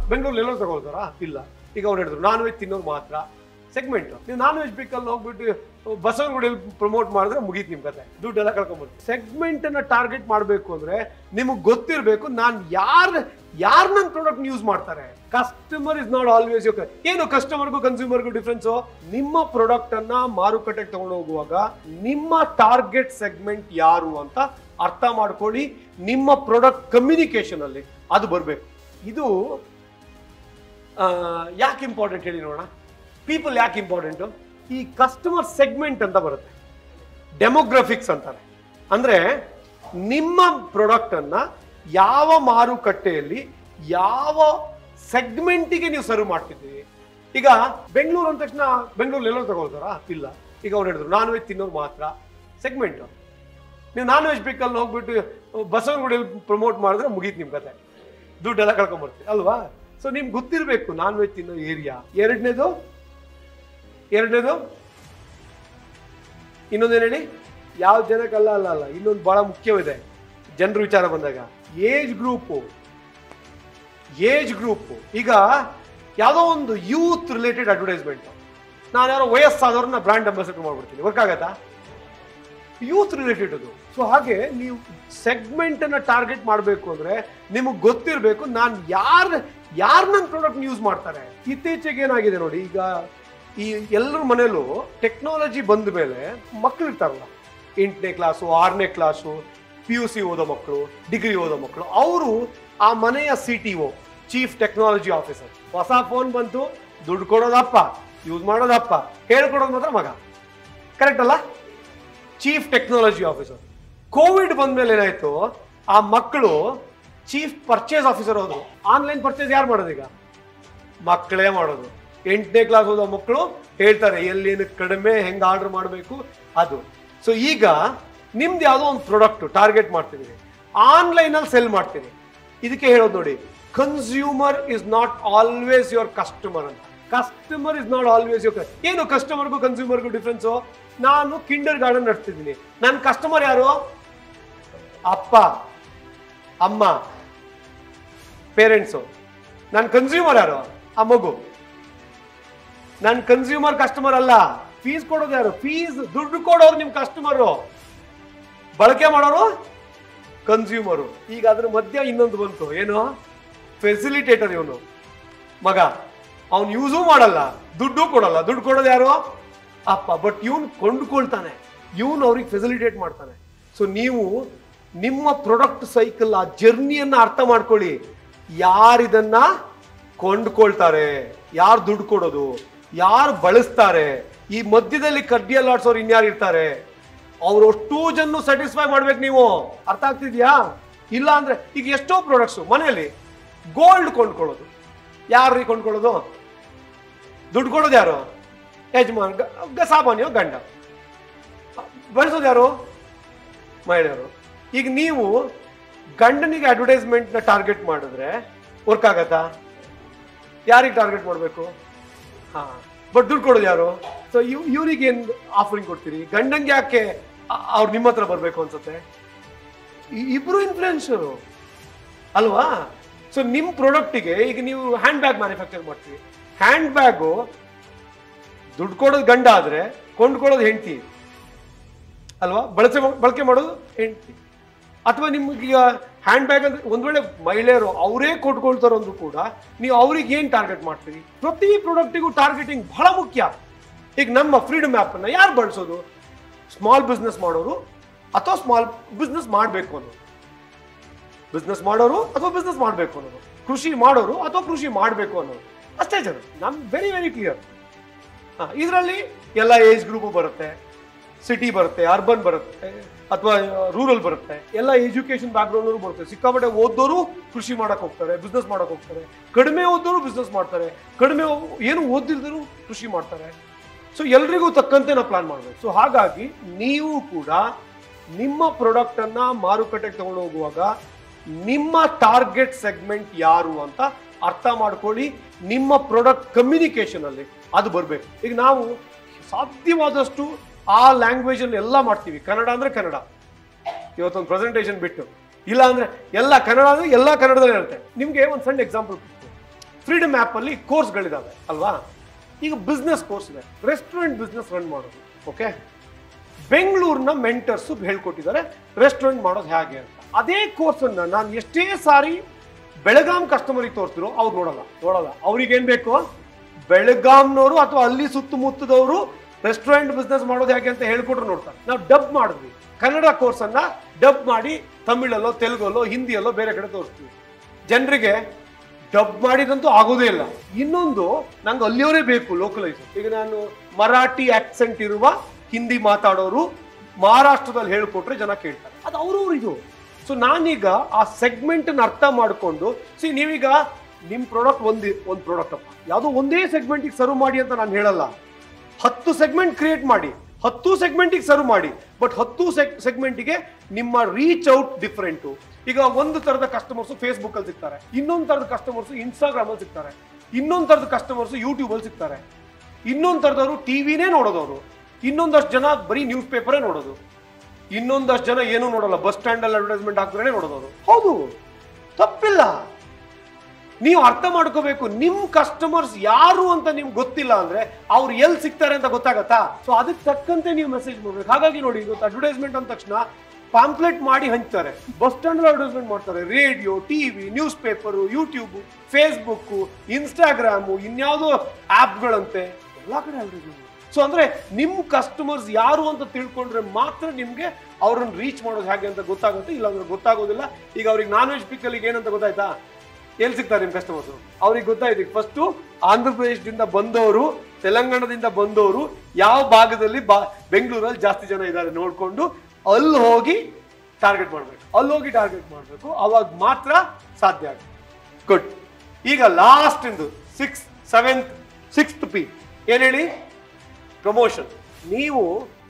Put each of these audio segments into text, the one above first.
ಬೆಂಗಳೂರಲ್ಲಿ ಎಲ್ಲರೂ ತಗೊಳ್ತಾರಾ ಇಲ್ಲ ಈಗ ಅವ್ರು ಹೇಳಿದ್ರು ನಾನ್ ವೆಜ್ ತಿನ್ನೋರು ಮಾತ್ರ ಸೆಗ್ಮೆಂಟ್ ನೀವು ನಾನ್ ವೆಜ್ ಬೇಕಲ್ಲಿ ಹೋಗ್ಬಿಟ್ಟು ಬಸವನಗುಡಿಯಲ್ಲಿ ಪ್ರಮೋಟ್ ಮಾಡಿದ್ರೆ ಮುಗೀತು ನಿಮ್ ಕತೆ ದುಡ್ಡೆಲ್ಲ ಕಳ್ಕೊಂಡ್ಬಿಡ್ತು ಸೆಗ್ಮೆಂಟ್ ಅನ್ನ ಟಾರ್ಗೆಟ್ ಮಾಡಬೇಕು ಅಂದ್ರೆ ನಿಮಗೆ ಗೊತ್ತಿರಬೇಕು ನಾನು ಯಾರ್ ಯಾರ್ ನನ್ನ ಪ್ರಾಡಕ್ಟ್ ಯೂಸ್ ಮಾಡ್ತಾರೆ customer is not always your ಏನು ಕಸ್ಟಮರ್ಗೂ ಕನ್ಸ್ಯೂಮರ್ಗೂ ಡಿಫ್ರೆನ್ಸು ನಿಮ್ಮ ಪ್ರಾಡಕ್ಟ್ ಅನ್ನ ಮಾರುಕಟ್ಟೆಗೆ ತಗೊಂಡು ಹೋಗುವಾಗ ನಿಮ್ಮ ಟಾರ್ಗೆಟ್ ಸೆಗ್ಮೆಂಟ್ ಯಾರು ಅಂತ ಅರ್ಥ ಮಾಡ್ಕೊಳ್ಳಿ ನಿಮ್ಮ ಪ್ರಾಡಕ್ಟ್ ಕಮ್ಯುನಿಕೇಶನ್ ಅಲ್ಲಿ ಅದು ಬರಬೇಕು ಇದು ಆ, ಯಾಕೆ ಇಂಪಾರ್ಟೆಂಟ್ ಹೇಳಿ ನೋಡೋಣ ಪೀಪಲ್ ಯಾಕೆ ಇಂಪಾರ್ಟೆಂಟು ಈ ಕಸ್ಟಮರ್ ಸೆಗ್ಮೆಂಟ್ ಅಂತ ಬರುತ್ತೆ ಡೆಮೋಗ್ರಫಿಕ್ಸ್ ಅಂತಾರೆ ಅಂದ್ರೆ ನಿಮ್ಮ ಪ್ರಾಡಕ್ಟ್ ಅನ್ನ ಯಾವ ಮಾರುಕಟ್ಟೆಯಲ್ಲಿ ಯಾವ ಸೆಗ್ಮೆಂಟಿಗೆ ನೀವು ಸರ್ವ್ ಮಾಡ್ತಿದ್ದೀವಿ ಈಗ ಬೆಂಗಳೂರು ಅಂದ ತಕ್ಷಣ ಬೆಂಗಳೂರಲ್ಲಿ ಎಲ್ಲರೂ ತಗೊಳ್ತಾರಾ ಇಲ್ಲ ಈಗ ಅವ್ರು ಹೇಳಿದ್ರು ನಾನ್ ವೆಜ್ ತಿನ್ನೋರು ಮಾತ್ರ ಸೆಗ್ಮೆಂಟ್ ನೀವು ನಾನ್ ವೆಜ್ ಬೇಕಲ್ಲಿ ಹೋಗ್ಬಿಟ್ಟು ಬಸವನಗುಡಿಯಲ್ಲಿ ಪ್ರಮೋಟ್ ಮಾಡಿದ್ರೆ ಮುಗೀತು ನಿಮ್ ಕತೆ ದುಡ್ಡೆಲ್ಲ ಕಳ್ಕೊಂಬರ್ತೀವಿ ಅಲ್ವಾ ಸೊ ನಿಮ್ಗೆ ಗೊತ್ತಿರಬೇಕು ನಾನ್ ವೆಜ್ ತಿನ್ನೋ ಏರಿಯಾ ಎರಡನೇದು ಎರಡನೇದು ಇನ್ನೊಂದೇನು ಹೇಳಿ ಯಾವ ಜನಕ್ಕಲ್ಲ ಅಲ್ಲ ಅಲ್ಲ ಇನ್ನೊಂದು ಬಹಳ ಮುಖ್ಯವಿದೆ ಜನರ ವಿಚಾರ ಬಂದಾಗ ಏಜ್ ಗ್ರೂಪು ಏಜ್ ಗ್ರೂಪ್ ಈಗ ಯಾವುದೋ ಒಂದು ಯೂತ್ ರಿಲೇಟೆಡ್ ಅಡ್ವರ್ಟೈಸ್ಮೆಂಟ್ ನಾನು ಯಾರೋ ವಯಸ್ಸಾದವ್ರನ್ನ ಬ್ರ್ಯಾಂಡ್ ಅಂಬಾಸಿಡರ್ ಮಾಡ್ಬಿಡ್ತೀನಿ ವರ್ಕ್ ಆಗತ್ತಾ ಯೂತ್ ರಿಲೇಟೆಡ್ ಅದು ಸೊ ಹಾಗೆ ನೀವು ಸೆಗ್ಮೆಂಟ್ ಅನ್ನ ಟಾರ್ಗೆಟ್ ಮಾಡಬೇಕು ಅಂದ್ರೆ ನಿಮಗೆ ಗೊತ್ತಿರಬೇಕು ನಾನು ಯಾರ್ ಯಾರ್ ನನ್ನ ಪ್ರಾಡಕ್ಟ್ ಯೂಸ್ ಮಾಡ್ತಾರೆ ಇತ್ತೀಚೆಗೆ ಏನಾಗಿದೆ ನೋಡಿ ಈಗ ಈ ಎಲ್ಲರ ಮನೇಲೂ ಟೆಕ್ನಾಲಜಿ ಬಂದ ಮೇಲೆ ಮಕ್ಕಳು ಇರ್ತಾರಲ್ಲ ಎಂಟನೇ ಕ್ಲಾಸು ಆರನೇ ಕ್ಲಾಸು ಪಿ ಯು ಸಿ ಓದೋ ಮಕ್ಕಳು ಡಿಗ್ರಿ ಓದೋ ಮಕ್ಕಳು ಅವರು ಆ ಮನೆಯ C T O chief technology officer ಹೊಸ ಫೋನ್ ಬಂತು ದುಡ್ಡು ಕೊಡೋದಪ್ಪ ಯೂಸ್ ಮಾಡೋದಪ್ಪ ಹೇಳ್ಕೊಡೋದು ಮಾತ್ರ ಮಗ ಕರೆಕ್ಟ್ ಅಲ್ಲ ಚೀಫ್ ಟೆಕ್ನಾಲಜಿ ಆಫೀಸರ್ ಕೋವಿಡ್ ಬಂದ್ಮೇಲೆ ಏನಾಯ್ತು ಆ ಮಕ್ಕಳು ಚೀಫ್ ಪರ್ಚೇಸ್ ಆಫೀಸರ್ ಹೋದ್ರು ಆನ್ಲೈನ್ ಪರ್ಚೇಸ್ ಯಾರು ಮಾಡೋದು ಈಗ ಮಕ್ಕಳೇ ಮಾಡೋದು ಎಂಟನೇ ಕ್ಲಾಸ್ ಓದೋ ಮಕ್ಕಳು ಹೇಳ್ತಾರೆ ಎಲ್ಲಿನ ಕಡಿಮೆ ಹೆಂಗ್ ಆರ್ಡರ್ ಮಾಡಬೇಕು ಅದು ಸೊ ಈಗ ನಿಮ್ದು ಯಾವುದೋ ಒಂದು ಪ್ರಾಡಕ್ಟ್ ಟಾರ್ಗೆಟ್ ಮಾಡ್ತಿದ್ದೀವಿ ಆನ್ಲೈನ್ ಅಲ್ಲಿ ಸೆಲ್ ಮಾಡ್ತೀನಿ ಇದಕ್ಕೆ ಹೇಳೋದು ನೋಡಿ consumer is not always your customer ಅಂತ customer is not always your ಏನು ಕಸ್ಟಮರ್ಗೂ ಕನ್ಸ್ಯೂಮರ್ಗೂ ಡಿಫ್ರೆನ್ಸು ನಾನು ಕಿಂಡರ್ ಗಾರ್ಡನ್ ನಡೆಸ್ತಿದ್ದೀನಿ ನನ್ನ ಕಸ್ಟಮರ್ ಯಾರು ಅಪ್ಪ ಅಮ್ಮ ಪೇರೆಂಟ್ಸು ನನ್ನ ಕನ್ಸ್ಯೂಮರ್ ಯಾರು ಆ ಮಗು ನನ್ನ ಕನ್ಸ್ಯೂಮರ್ ಕಸ್ಟಮರ್ ಅಲ್ಲ ಫೀಸ್ ಕೊಡೋದು ಯಾರು ಫೀಸ್ ದುಡ್ಡು ಕೊಡೋರು ನಿಮ್ ಕಸ್ಟಮರು ಬಳಕೆ ಮಾಡೋರು ಕನ್ಸ್ಯೂಮರು ಈಗ ಅದ್ರ ಮಧ್ಯ ಇನ್ನೊಂದು ಬಂತು ಏನು ಫೆಸಿಲಿಟೇಟರ್ ಇವನು ಮಗ ಅವನು ಯೂಸೂ ಮಾಡಲ್ಲ ದುಡ್ಡು ಕೊಡಲ್ಲ ದುಡ್ಡು ಕೊಡೋದು ಯಾರು ಅಪ್ಪ ಬಟ್ ಇವನು ಕೊಂಡ್ಕೊಳ್ತಾನೆ ಇವನು ಅವ್ರಿಗೆ ಫೆಸಿಲಿಟೇಟ್ ಮಾಡ್ತಾನೆ ಸೊ ನೀವು ನಿಮ್ಮ ಪ್ರಾಡಕ್ಟ್ ಸೈಕಲ್ ಆ ಜರ್ನಿಯನ್ನ ಅರ್ಥ ಮಾಡ್ಕೊಳ್ಳಿ ಯಾರಿದನ್ನ ಕೊಂಡ್ಕೊಳ್ತಾರೆ ಯಾರು ದುಡ್ಡು ಕೊಡೋದು ಯಾರು ಬಳಸ್ತಾರೆ ಈ ಮಧ್ಯದಲ್ಲಿ ಕಡ್ಡಿ ಅಲ್ಲಾಡ್ಸೋರು ಇನ್ಯಾರು ಇರ್ತಾರೆ ಅವ್ರು ಅಷ್ಟೂ ಜನ ಸ್ಯಾಟಿಸ್ಫೈ ಮಾಡ್ಬೇಕು ನೀವು ಅರ್ಥ ಆಗ್ತಿದ್ಯಾ ಇಲ್ಲ ಅಂದ್ರೆ ಈಗ ಎಷ್ಟೋ ಪ್ರಾಡಕ್ಟ್ಸ್ ಮನೆಯಲ್ಲಿ ಗೋಲ್ಡ್ ಕೊಂಡ್ಕೊಳ್ಳೋದು ಯಾರು ಕೊಂಡ್ಕೊಳ್ಳೋದು ದುಡ್ಡು ಕೊಡೋದು ಯಾರು ಯಜಮಾನ್ ಗ- ಗ- ಸಾಮಾನ್ಯ ಗಂಡ ಬಳಸೋದು ಯಾರು ಮಹಿಳೆಯರು ಈಗ ನೀವು ಗಂಡನಿಗೆ ಅಡ್ವರ್ಟೈಸ್ಮೆಂಟ್ ನ ಟಾರ್ಗೆಟ್ ಮಾಡಿದ್ರೆ ವರ್ಕ್ ಆಗತ್ತಾ ಯಾರಿಗೆ ಟಾರ್ಗೆಟ್ ಮಾಡಬೇಕು ಹಾ ಬಟ್ ದುಡ್ಡು ಕೊಡೋದು ಯಾರು ಸೊ ಇವ್ ಇವ್ರಿಗೆ ಏನ್ ಆಫರಿಂಗ್ ಕೊಡ್ತೀರಿ ಗಂಡಂಗೆ ಯಾಕೆ ಅ- ಅವ್ರು ನಿಮ್ಮ ಹತ್ರ ಬರಬೇಕು ಅನ್ಸುತ್ತೆ ಈ ಇಬ್ರು ಇನ್ಫ್ಲುಯೆನ್ಸರು ಅಲ್ವಾ ಸೊ ನಿಮ್ಮ ಪ್ರಾಡಕ್ಟಿಗೆ ಈಗ ನೀವು ಹ್ಯಾಂಡ್ ಬ್ಯಾಗ್ ಮ್ಯಾನುಫ್ಯಾಕ್ಚರ್ ಮಾಡ್ತೀವಿ ಹ್ಯಾಂಡ್ ಬ್ಯಾಗು ದುಡ್ಡು ಕೊಡೋದು ಗಂಡ ಆದ್ರೆ ಕೊಂಡ್ಕೊಳ್ಳೋದು ಹೆಂಡತಿ ಅಲ್ವಾ ಬಳಕೆ ಬಳಕೆ ಮಾಡೋದು ಹೆಂಡತಿ ಅಥವಾ ನಿಮ್ಗೆ ಈಗ ಹ್ಯಾಂಡ್ ಬ್ಯಾಗ್ ಅಂದ್ರೆ ಒಂದ್ ವೇಳೆ ಮಹಿಳೆಯರು ಅವರೇ ಕೊಟ್ಕೊಳ್ತಾರೋ ಅಂದ್ರೂ ಕೂಡ ನೀವು ಅವ್ರಿಗೆ ಏನ್ ಟಾರ್ಗೆಟ್ ಮಾಡ್ತೀರಿ ಪ್ರತಿ ಪ್ರಾಡಕ್ಟಿಗೂ ಟಾರ್ಗೆಟಿಂಗ್ ಬಹಳ ಮುಖ್ಯ ಈಗ ನಮ್ಮ ಫ್ರೀಡಮ್ ಆ್ಯಪ್ ಅನ್ನ ಯಾರು ಬಳಸೋದು ಸ್ಮಾಲ್ ಬಿಸ್ನೆಸ್ ಮಾಡೋರು ಅಥವಾ ಸ್ಮಾಲ್ ಬಿಸ್ನೆಸ್ ಮಾಡಬೇಕು ಅನ್ನೋದು ಬಿಸ್ನೆಸ್ ಮಾಡೋರು ಅಥವಾ ಬಿಸ್ನೆಸ್ ಮಾಡಬೇಕು ಅನ್ನೋದು ಕೃಷಿ ಮಾಡೋರು ಅಥವಾ ಕೃಷಿ ಮಾಡಬೇಕು ಅನ್ನೋದು ಅಷ್ಟೇ ಜನ ನಮ್ ವೆರಿ ವೆರಿ ಕ್ಲಿಯರ್ ಇದರಲ್ಲಿ ಎಲ್ಲ ಏಜ್ ಗ್ರೂಪ್ ಬರುತ್ತೆ ಸಿಟಿ ಬರುತ್ತೆ ಅರ್ಬನ್ ಬರುತ್ತೆ ಅಥವಾ ರೂರಲ್ ಬರುತ್ತೆ ಎಲ್ಲ ಎಜುಕೇಶನ್ ಬ್ಯಾಕ್ಗ್ರೌಂಡ್ ಬರುತ್ತೆ ಸಿಕ್ಕಾಪಟ್ಟೆ ಓದೋರು ಕೃಷಿ ಮಾಡಕ್ ಹೋಗ್ತಾರೆ ಬಿಸ್ನೆಸ್ ಮಾಡಕ್ ಹೋಗ್ತಾರೆ ಕಡಿಮೆ ಓದೋರು ಬಿಸ್ನೆಸ್ ಮಾಡ್ತಾರೆ ಕಡಿಮೆ ಓ- ಏನು ಓದಿಲ್ದರು ಕೃಷಿ ಮಾಡ್ತಾರೆ ಸೊ ಎಲ್ರಿಗೂ ತಕ್ಕಂತೆ ನಾವು ಪ್ಲಾನ್ ಮಾಡಬೇಕು ಸೊ ಹಾಗಾಗಿ ನೀವು ಕೂಡ ನಿಮ್ಮ ಪ್ರಾಡಕ್ಟ್ ಅನ್ನ ಮಾರುಕಟ್ಟೆಗೆ ತಗೊಂಡು ಹೋಗುವಾಗ ನಿಮ್ಮ ಟಾರ್ಗೆಟ್ ಸೆಗ್ಮೆಂಟ್ ಯಾರು ಅಂತ ಅರ್ಥ ಮಾಡ್ಕೊಳ್ಳಿ ನಿಮ್ಮ ಪ್ರಾಡಕ್ಟ್ ಕಮ್ಯುನಿಕೇಶನ್ ಅಲ್ಲಿ ಅದು ಬರಬೇಕು ಈಗ ನಾವು ಸಾಧ್ಯವಾದಷ್ಟು ಆ ಲ್ಯಾಂಗ್ವೇಜ್ ಅಲ್ಲಿ ಎಲ್ಲ ಮಾಡ್ತೀವಿ ಕನ್ನಡ ಅಂದ್ರೆ ಕನ್ನಡ ಇವತ್ತೊಂದು ಪ್ರೆಸೆಂಟೇಷನ್ ಬಿಟ್ಟು ಇಲ್ಲ ಅಂದ್ರೆ ಎಲ್ಲ ಕನ್ನಡ ಅಂದ್ರೆ ಎಲ್ಲ ಕನ್ನಡದಲ್ಲೇ ಇರುತ್ತೆ ನಿಮ್ಗೆ ಒಂದು ಸಣ್ಣ ಎಕ್ಸಾಂಪಲ್ ಫ್ರೀಡಮ್ ಆ್ಯಪ್ ಅಲ್ಲಿ ಕೋರ್ಸ್ಗಳಿದಾವೆ ಅಲ್ವಾ ಈಗ ಬಿಸ್ನೆಸ್ ಕೋರ್ಸ್ ಇದೆ ರೆಸ್ಟೋರೆಂಟ್ ಬಿಸ್ನೆಸ್ ರನ್ ಮಾಡೋದು ಓಕೆ ಬೆಂಗಳೂರಿನ ಮೆಂಟರ್ಸ್ ಹೇಳ್ಕೊಟ್ಟಿದ್ದಾರೆ ರೆಸ್ಟೋರೆಂಟ್ ಮಾಡೋದು ಹೇಗೆ ಅಂತ ಅದೇ ಕೋರ್ಸ್ ಅನ್ನ ನಾನು ಎಷ್ಟೇ ಸಾರಿ ಬೆಳಗಾಂ ಕಸ್ಟಮರಿಗೆ ತೋರಿಸಿದ್ರು ಅವ್ರು ನೋಡಲ್ಲ ನೋಡಲ್ಲ ಅವ್ರಿಗೆ ಏನ್ ಬೇಕು ಬೆಳಗಾಂನವರು ಅಥವಾ ಅಲ್ಲಿ ಸುತ್ತಮುತ್ತದವರು ರೆಸ್ಟೋರೆಂಟ್ ಬಿಸ್ನೆಸ್ ಮಾಡೋದು ಹೇಗೆ ಅಂತ ಹೇಳ್ಕೊಟ್ರು ನೋಡ್ತಾರೆ ನಾವು ಡಬ್ ಮಾಡಿದ್ವಿ ಕನ್ನಡ ಕೋರ್ಸ್ ಅನ್ನ ಡಬ್ ಮಾಡಿ ತಮಿಳಲ್ಲೋ ತೆಲುಗಲ್ಲೋ ಹಿಂದಿಯಲ್ಲೋ ಬೇರೆ ಕಡೆ ತೋರಿಸ್ತೀವಿ ಜನರಿಗೆ ಡಬ್ ಮಾಡಿದಂತೂ ಆಗೋದೇ ಇಲ್ಲ ಇನ್ನೊಂದು ನಂಗೆ ಅಲ್ಲಿಯವರೇ ಬೇಕು ಲೋಕಲೈಸ್ ಈಗ ನಾನು ಮರಾಠಿ ಆಕ್ಸೆಂಟ್ ಇರುವ ಹಿಂದಿ ಮಾತಾಡೋರು ಮಹಾರಾಷ್ಟ್ರದಲ್ಲಿ ಹೇಳ್ಕೊಟ್ರೆ ಜನ ಕೇಳ್ತಾರೆ ಅದು ಅವ್ರವ್ರು ಇದು ಸೊ ನಾನೀಗ ಆ ಸೆಗ್ಮೆಂಟ್ ಅರ್ಥ ಮಾಡಿಕೊಂಡು ಸಿ ನೀವೀಗ ನಿಮ್ ಪ್ರಾಡಕ್ಟ್ ಒಂದು ಒಂದು ಪ್ರಾಡಕ್ಟ್ ಅಪ್ಪ ಯಾವುದೋ ಒಂದೇ ಸೆಗ್ಮೆಂಟಿಗೆ ಸರ್ವ್ ಮಾಡಿ ಅಂತ ನಾನು ಹೇಳಲ್ಲ ಹತ್ತು ಸೆಗ್ಮೆಂಟ್ ಕ್ರಿಯೇಟ್ ಮಾಡಿ ಹತ್ತು ಸೆಗ್ಮೆಂಟಿಗೆ ಸರ್ವ್ ಮಾಡಿ ಬಟ್ ಹತ್ತು ಸೆಗ್ಮೆಂಟಿಗೆ ನಿಮ್ಮ ರೀಚ್ ಔಟ್ ಡಿಫ್ರೆಂಟು ಈಗ ಒಂದು ತರದ ಕಸ್ಟಮರ್ಸ್ ಫೇಸ್ಬುಕ್ ಅಲ್ಲಿ ಸಿಗ್ತಾರೆ ಇನ್ನೊಂದು ತರದ ಕಸ್ಟಮರ್ಸ್ ಇನ್ಸ್ಟಾಗ್ರಾಮ್ ಅಲ್ಲಿ ಸಿಗ್ತಾರೆ ಇನ್ನೊಂದು ತರದ ಕಸ್ಟಮರ್ಸ್ ಯೂಟ್ಯೂಬ್ ಅಲ್ಲಿ ಸಿಗ್ತಾರೆ ಇನ್ನೊಂದು ತರದವರು ಟಿವಿನೇ ನೋಡೋದವರು ಇನ್ನೊಂದಷ್ಟು ಜನ ಬರೀ ನ್ಯೂಸ್ ಪೇಪರೇ ನೋಡೋದು ಇನ್ನೊಂದಷ್ಟು ಜನ ಏನೂ ನೋಡಲ್ಲ ಬಸ್ ಸ್ಟ್ಯಾಂಡ್ ಅಲ್ಲಿ ಅಡ್ವರ್ಟೈಸ್ಮೆಂಟ್ ಹಾಕಿದ್ರೆ ನೋಡೋದವರು ಹೌದು ತಪ್ಪಿಲ್ಲ ನೀವು ಅರ್ಥ ಮಾಡ್ಕೋಬೇಕು ನಿಮ್ ಕಸ್ಟಮರ್ಸ್ ಯಾರು ಅಂತ ನಿಮ್ಗೆ ಗೊತ್ತಿಲ್ಲ ಅಂದ್ರೆ ಅವ್ರು ಎಲ್ಲಿ ಸಿಗ್ತಾರೆ ಅಂತ ಗೊತ್ತಾಗತ್ತಾ ಸೊ ಅದಕ್ಕೆ ತಕ್ಕಂತೆ ನೀವು ಮೆಸೇಜ್ ಮಾಡ್ಬೇಕು ಹಾಗಾಗಿ ನೋಡಿ ಇವತ್ತು ಅಡ್ವರ್ಟೈಸ್ಮೆಂಟ್ ಅಂದ ತಕ್ಷಣ ಪಾಂಪ್ಲೆಟ್ ಮಾಡಿ ಹಂಚ್ತಾರೆ ಬಸ್ ಸ್ಟ್ಯಾಂಡ್ ಅಡ್ವರ್ಟೈಸ್ಮೆಂಟ್ ಮಾಡ್ತಾರೆ radio TV news paper YouTube Facebook Instagram ಇನ್ಯಾವುದೋ ಆಪ್ಗಳಂತೆ ಎಲ್ಲಾ ಕಡೆ ಅಡ್ವರ್ಟೈಸ್ಮೆಂಟ್ ಸೊ ಅಂದ್ರೆ ನಿಮ್ ಕಸ್ಟಮರ್ಸ್ ಯಾರು ಅಂತ ತಿಳ್ಕೊಂಡ್ರೆ ಮಾತ್ರ ನಿಮ್ಗೆ ಅವ್ರನ್ನ ರೀಚ್ ಮಾಡೋದು ಹೇಗೆ ಅಂತ ಗೊತ್ತಾಗುತ್ತೆ ಇಲ್ಲಾಂದ್ರೆ ಗೊತ್ತಾಗೋದಿಲ್ಲ ಈಗ ಅವ್ರಿಗೆ ನಾನ್ ವೆಜ್ ಪಿಕ್ಕಲಿಗೆ ಏನಂತ ಗೊತ್ತಾಯ್ತಾ ಎಲ್ಲಿ ಸಿಗ್ತಾರೆ ನಿಮ್ ಕಸ್ಟಮರ್ಸ್ ಅವ್ರಿಗೆ ಗೊತ್ತಾಯ್ತು ಫಸ್ಟ್ ಆಂಧ್ರ ಪ್ರದೇಶದಿಂದ ಬಂದವರು ತೆಲಂಗಾಣದಿಂದ ಬಂದವರು ಯಾವ ಭಾಗದಲ್ಲಿ ಬಾ ಬೆಂಗಳೂರಲ್ಲಿ ಜಾಸ್ತಿ ಜನ ಇದ್ದಾರೆ ನೋಡ್ಕೊಂಡು ಅಲ್ಲಿ ಹೋಗಿ ಟಾರ್ಗೆಟ್ ಮಾಡ್ಬೇಕು ಅಲ್ಲಿ ಹೋಗಿ ಟಾರ್ಗೆಟ್ ಮಾಡ್ಬೇಕು ಅವಾಗ ಮಾತ್ರ ಸಾಧ್ಯ ಆಗುತ್ತೆ ಗುಡ್ ಈಗ ಲಾಸ್ಟ್ ಇಂದು ಸಿಕ್ಸ್ ಸೆವೆಂತ್ ಸಿಕ್ಸ್ತ್ ಪಿ ಏನ್ ಹೇಳಿ ಪ್ರಮೋಷನ್ ನೀವು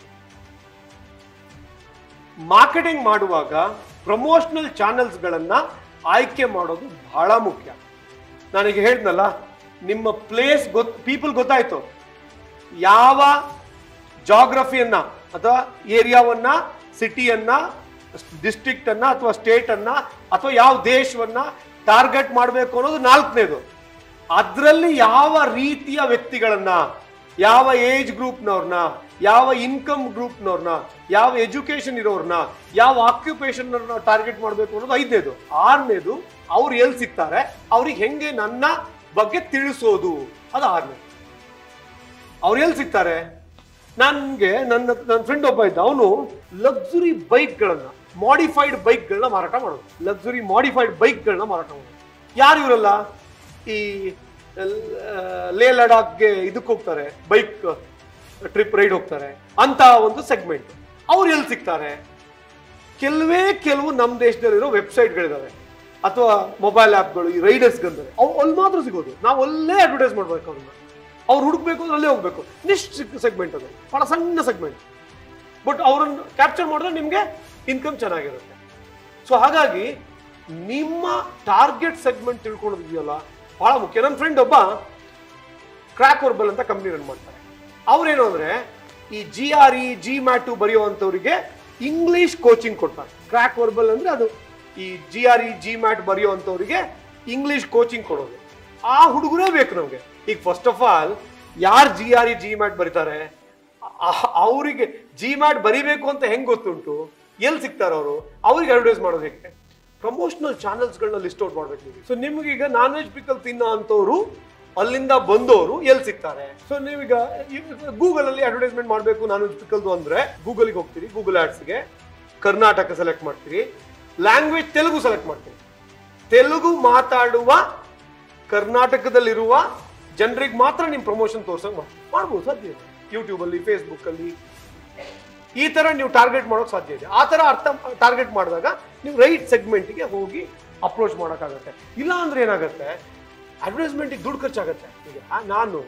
ಮಾರ್ಕೆಟಿಂಗ್ ಮಾಡುವಾಗ ಪ್ರಮೋಷನಲ್ ಚಾನೆಲ್ಸ್ಗಳನ್ನ ಆಯ್ಕೆ ಮಾಡೋದು ಬಹಳ ಮುಖ್ಯ ನಾನೀಗ ಹೇಳಿದ್ನಲ್ಲ ನಿಮ್ಮ ಪ್ಲೇಸ್ ಗೊತ್ ಪೀಪಲ್ ಗೊತ್ತಾಯ್ತು ಯಾವ ಜಾಗ್ರಫಿಯನ್ನ ಅಥವಾ ಏರಿಯಾವನ್ನ ಸಿಟಿಯನ್ನ ಡಿಸ್ಟ್ರಿಕ್ಟ್ ಅನ್ನ ಅಥವಾ ಸ್ಟೇಟ್ ಅನ್ನ ಅಥವಾ ಯಾವ ದೇಶವನ್ನ ಟಾರ್ಗೆಟ್ ಮಾಡಬೇಕು ಅನ್ನೋದು ನಾಲ್ಕನೇದು ಅದರಲ್ಲಿ ಯಾವ ರೀತಿಯ ವ್ಯಕ್ತಿಗಳನ್ನ ಯಾವ ಏಜ್ ಗ್ರೂಪ್ನವ್ರನ್ನ ಯಾವ ಇನ್ಕಮ್ ಗ್ರೂಪ್ನವ್ರನ್ನ ಯಾವ ಎಜುಕೇಶನ್ ಇರೋರ್ನ ಯಾವ ಆಕ್ಯುಪೇಷನ್ ಟಾರ್ಗೆಟ್ ಮಾಡಬೇಕು ಅನ್ನೋದು ಐದನೇದು ಆರನೇದು ಅವ್ರು ಎಲ್ಲಿ ಸಿಗ್ತಾರೆ ಅವ್ರಿಗೆ ಹೆಂಗೆ ನನ್ನ ಬಗ್ಗೆ ತಿಳಿಸೋದು ಅದು ಆರನೇದು ಅವ್ರು ಎಲ್ಲಿ ಸಿಗ್ತಾರೆ ನನ್ಗೆ ನನ್ನ ನನ್ನ ಫ್ರೆಂಡ್ ಒಬ್ಬ ಇದ್ದ ಅವನು ಲಕ್ಸುರಿ ಬೈಕ್ಗಳನ್ನ ಮಾಡಿಫೈಡ್ ಬೈಕ್ಗಳನ್ನ ಮಾರಾಟ ಮಾಡೋದು ಲಕ್ಸುರಿ ಮಾಡಿಫೈಡ್ ಬೈಕ್ಗಳನ್ನ ಮಾರಾಟ ಮಾಡೋದು ಯಾರು ಇವರಲ್ಲ ಈ ಲ್- ಲೇ ಲಡಾಖ್ಗೆ ಇದಕ್ಕೆ ಹೋಗ್ತಾರೆ ಬೈಕ್ ಟ್ರಿಪ್ ರೈಡ್ ಹೋಗ್ತಾರೆ ಅಂತ ಒಂದು ಸೆಗ್ಮೆಂಟ್ ಅವ್ರು ಎಲ್ಲಿ ಸಿಗ್ತಾರೆ ಕೆಲವೇ ಕೆಲವು ನಮ್ಮ ದೇಶದಲ್ಲಿರೋ ವೆಬ್ಸೈಟ್ಗಳಿದಾವೆ ಅಥವಾ ಮೊಬೈಲ್ ಆ್ಯಪ್ಗಳು ಈ ರೈಡರ್ಸ್ ಗಂದರೆ ಅವು ಅಲ್ಲಿ ಮಾತ್ರ ಸಿಗೋದು ನಾವು ಅಲ್ಲೇ ಅಡ್ವರ್ಟೈಸ್ ಮಾಡ್ಬೇಕು ಅವ್ರನ್ನ ಅವ್ರು ಹುಡುಕ್ಬೇಕು ಅಂದ್ರೆ ಅಲ್ಲೇ ಹೋಗ್ಬೇಕು ನಿಸ್ಟ್ ಸೆಗ್ಮೆಂಟ್ ಅದು ಬಹಳ ಸಣ್ಣ ಸೆಗ್ಮೆಂಟ್ ಬಟ್ ಅವ್ರನ್ನ ಕ್ಯಾಪ್ಚರ್ ಮಾಡಿದ್ರೆ ನಿಮಗೆ ಇನ್ಕಮ್ ಚೆನ್ನಾಗಿರುತ್ತೆ ಸೊ ಹಾಗಾಗಿ ನಿಮ್ಮ ಟಾರ್ಗೆಟ್ ಸೆಗ್ಮೆಂಟ್ ತಿಳ್ಕೊಳ್ಳೋದಿದೆಯಲ್ಲ ಬಹಳ ಮುಖ್ಯ ನನ್ನ ಫ್ರೆಂಡ್ ಒಬ್ಬ ಕ್ರ್ಯಾಕ್ ವರ್ಬಲ್ ಅಂತ ಕಂಪ್ನಿ ರನ್ ಮಾಡ್ತಾರೆ ಅವ್ರೇನು ಅಂದ್ರೆ ಈ G R E GMAT ಬರೆಯುವಂಥವ್ರಿಗೆ ಇಂಗ್ಲಿಷ್ ಕೋಚಿಂಗ್ ಕೊಡ್ತಾರೆ ಕ್ರ್ಯಾಕ್ ವರ್ಬಲ್ ಅಂದ್ರೆ ಅದು ಈ G R E GMAT ಬರೆಯುವಂಥವ್ರಿಗೆ ಇಂಗ್ಲಿಷ್ ಕೋಚಿಂಗ್ ಕೊಡೋದು ಆ ಹುಡುಗರೇ ಬೇಕು ನಮಗೆ ಈಗ ಫಸ್ಟ್ ಆಫ್ ಆಲ್ ಯಾರು G R E GMAT ಬರೀತಾರೆ ಅವರಿಗೆ ಜಿ ಮ್ಯಾಟ್ ಬರಿಬೇಕು ಅಂತ ಹೆಂಗ್ ಗೊತ್ತುಂಟು ಎಲ್ಲಿ ಸಿಗ್ತಾರೆ ಅವರು ಅವ್ರಿಗೆ ಅಡ್ವರ್ಟೈಸ್ ಮಾಡೋದು ಹೇಗೆ ಪ್ರಮೋಷನಲ್ ಚಾನೆಲ್ಸ್ಗಳನ್ನ ಲಿಸ್ಟ್ ಔಟ್ ಮಾಡ್ಬೇಕು ನೀವು ಸೊ ನಿಮ್ಗೆ ಈಗ ನಾನ್ ವೆಜ್ ಪಿಕಲ್ ತಿನ್ನೋ ಅಂಥವ್ರು ಅಲ್ಲಿಂದ ಬಂದವರು ಎಲ್ಲಿ ಸಿಗ್ತಾರೆ ಸೊ ನೀವೀಗ ಗೂಗಲ್ ಅಲ್ಲಿ ಅಡ್ವರ್ಟೈಸ್ಮೆಂಟ್ ಮಾಡಬೇಕು ನಾನ್ ವೆಜ್ ಪಿಕಲ್ದು ಅಂದ್ರೆ ಗೂಗಲ್ಗೆ ಹೋಗ್ತೀರಿ ಗೂಗಲ್ ಆಡ್ಸ್ಗೆ ಕರ್ನಾಟಕ ಸೆಲೆಕ್ಟ್ ಮಾಡ್ತೀರಿ ಲ್ಯಾಂಗ್ವೇಜ್ ತೆಲುಗು ಸೆಲೆಕ್ಟ್ ಮಾಡ್ತೀರಿ ತೆಲುಗು ಮಾತಾಡುವ ಕರ್ನಾಟಕದಲ್ಲಿರುವ ಜನರಿಗೆ ಮಾತ್ರ ನಿಮ್ಮ ಪ್ರಮೋಷನ್ ತೋರ್ಸಂಗ್ ಮಾಡಿ ಮಾಡ್ಬೋದು ಸಾಧ್ಯ ಇದೆ ಯೂಟ್ಯೂಬ್ ಅಲ್ಲಿ ಫೇಸ್ಬುಕ್ ಅಲ್ಲಿ ಈ ತರ ನೀವು ಟಾರ್ಗೆಟ್ ಮಾಡೋಕೆ ಸಾಧ್ಯ ಇದೆ ಆ ತರ ಅರ್ಥ ಟಾರ್ಗೆಟ್ ಮಾಡಿದಾಗ ನೀವು ರೈಟ್ ಸೆಗ್ಮೆಂಟ್ಗೆ ಹೋಗಿ ಅಪ್ರೋಚ್ ಮಾಡೋಕ್ಕಾಗತ್ತೆ ಇಲ್ಲ ಅಂದ್ರೆ ಏನಾಗುತ್ತೆ ಅಡ್ವರ್ಟೈಸ್ಮೆಂಟಿಗೆ ದುಡ್ಡು ಖರ್ಚಾಗತ್ತೆ ಈಗ ನಾನು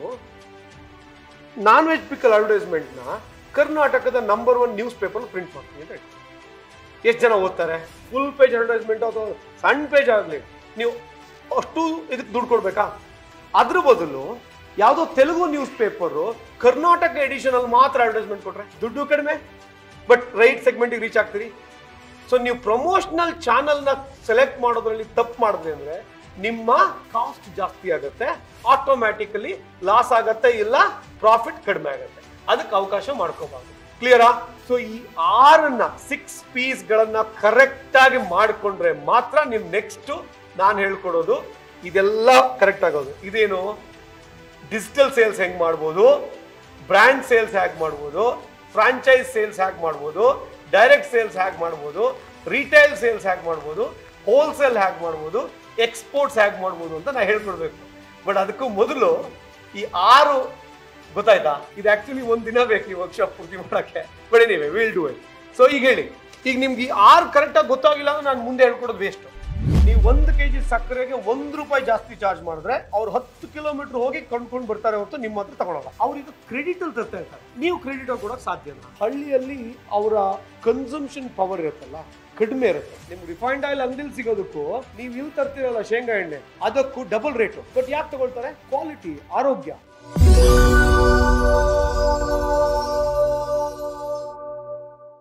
ನಾನ್ ವೆಜ್ ಪಿಕಲ್ ಅಡ್ವರ್ಟೈಸ್ಮೆಂಟ್ನ ಕರ್ನಾಟಕದ number one news paper print ಮಾಡ್ತೀನಿ ಅಂತ ಹೇಳಿ ಎಷ್ಟು ಜನ ಓದ್ತಾರೆ ಫುಲ್ ಪೇಜ್ ಅಡ್ವರ್ಟೈಸ್ಮೆಂಟ್ ಅಥವಾ ಸಣ್ಣ ಪೇಜ್ ಆಗಲಿ ನೀವು ಅಷ್ಟು ಇದಕ್ಕೆ ದುಡ್ಡು ಕೊಡ್ಬೇಕಾ ಅದ್ರ ಬದಲು ಯಾವುದೋ Telugu news paper Karnataka edition ಅಲ್ಲಿ ಮಾತ್ರ ಅಡ್ವರ್ಟೈಸ್ಮೆಂಟ್ ಕೊಟ್ರೆ ದುಡ್ಡು ಕಡಿಮೆ ಬಟ್ ರೈಟ್ ಸೆಗ್ಮೆಂಟಿಗೆ ರೀಚ್ ಆಗ್ತೀರಿ ಸೊ ನೀವು ಪ್ರಮೋಷನಲ್ ಚಾನಲ್ನ ಸೆಲೆಕ್ಟ್ ಮಾಡೋದ್ರಲ್ಲಿ ತಪ್ಪು ಮಾಡಿದ್ರಿ ಅಂದ್ರೆ ನಿಮ್ಮ ಕಾಸ್ಟ್ ಜಾಸ್ತಿ ಆಗುತ್ತೆ ಆಟೋಮ್ಯಾಟಿಕಲಿ ಲಾಸ್ ಆಗತ್ತೆ ಇಲ್ಲ ಪ್ರಾಫಿಟ್ ಕಡಿಮೆ ಆಗುತ್ತೆ ಅದಕ್ಕೆ ಅವಕಾಶ ಮಾಡ್ಕೋಬಾರ್ದು ಕ್ಲಿಯರಾ ಸೊ ಈ ಆರನ್ನ ಸಿಕ್ಸ್ ಪೀಸ್ ಗಳನ್ನ ಕರೆಕ್ಟ್ ಆಗಿ ಮಾಡ್ಕೊಂಡ್ರೆ ಮಾತ್ರ ನಿಮ್ ನೆಕ್ಸ್ಟ್ ನಾನು ಹೇಳ್ಕೊಡೋದು ಇದೆಲ್ಲ ಕರೆಕ್ಟ್ ಆಗೋದು ಇದೇನು ಡಿಜಿಟಲ್ ಸೇಲ್ಸ್ ಹೆಂಗ್ ಮಾಡ್ಬೋದು ಬ್ರ್ಯಾಂಡ್ ಸೇಲ್ಸ್ ಹೇಗೆ ಮಾಡ್ಬೋದು ಫ್ರಾಂಚೈಸ್ ಸೇಲ್ಸ್ ಹೇಗೆ ಮಾಡ್ಬೋದು ಡೈರೆಕ್ಟ್ ಸೇಲ್ಸ್ ಹೇಗೆ ಮಾಡ್ಬೋದು ರಿಟೈಲ್ ಸೇಲ್ಸ್ ಹೇಗೆ ಮಾಡ್ಬೋದು ಹೋಲ್ಸೇಲ್ ಹೇಗೆ ಮಾಡ್ಬೋದು ಎಕ್ಸ್ಪೋರ್ಟ್ಸ್ ಹೇಗೆ ಮಾಡ್ಬೋದು ಅಂತ ನಾ ಹೇಳ್ಕೊಡ್ಬೇಕು ಬಟ್ ಅದಕ್ಕೂ ಮೊದಲು ಈ ಆರು ಗೊತ್ತಾಯ್ತಾ ಇದು ಆಕ್ಚುಲಿ ಒಂದ್ ದಿನ ಬೇಕು ಈ ವರ್ಕ್ಶಾಪ್ ಪೂರ್ತಿ ಮಾಡಕ್ಕೆ ಬಟ್ ನೀವೇ ವಿಲ್ ಡೂ ಇಟ್ ಸೊ ಈಗ ಹೇಳಿ ಈಗ ನಿಮ್ಗೆ ಈ ಆರು ಕರೆಕ್ಟಾಗಿ ಗೊತ್ತಾಗಿಲ್ಲ ಅಂದ್ರೆ ನಾನು ಮುಂದೆ ಹೇಳ್ಕೊಡೋದು ವೇಸ್ಟ್ ನೀವು ಒಂದು ಕೆಜಿ ಸಕ್ಕರೆಗೆ ಒಂದು ರೂಪಾಯಿ ಜಾಸ್ತಿ ಚಾರ್ಜ್ ಮಾಡಿದ್ರೆ ಅವ್ರು ಹತ್ತು ಕಿಲೋಮೀಟರ್ ಹೋಗಿ ಕೊಂಡ್ಕೊಂಡು ಬರ್ತಾರೆ ಹೊರತು ನಿಮ್ಮ ಹತ್ರ ತಗೊಳಲ್ಲ ಅವ್ರಿಗೆ ಕ್ರೆಡಿಟ್ ಅಲ್ಲಿ ತರ್ತಾ ಇರ್ತಾರೆ ನೀವು ಕ್ರೆಡಿಟ್ ಅಲ್ಲಿ ಕೊಡೋಕೆ ಸಾಧ್ಯ ಇಲ್ಲ ಹಳ್ಳಿಯಲ್ಲಿ ಅವರ ಕನ್ಸಂಪ್ಷನ್ ಪವರ್ ಇರುತ್ತಲ್ಲ ಕಡಿಮೆ ಇರುತ್ತೆ ನಿಮ್ಗೆ ರಿಫೈನ್ಡ್ ಆಯಿಲ್ ಅಂಗಡಿಲಿ ಸಿಗೋದಕ್ಕೂ ನೀವು ಇಲ್ಲಿ ತರ್ತೀರಲ್ಲ ಶೇಂಗಾ ಎಣ್ಣೆ ಅದಕ್ಕೂ ಡಬಲ್ ರೇಟು ಬಟ್ ಯಾಕೆ ತಗೊಳ್ತಾರೆ ಕ್ವಾಲಿಟಿ ಆರೋಗ್ಯ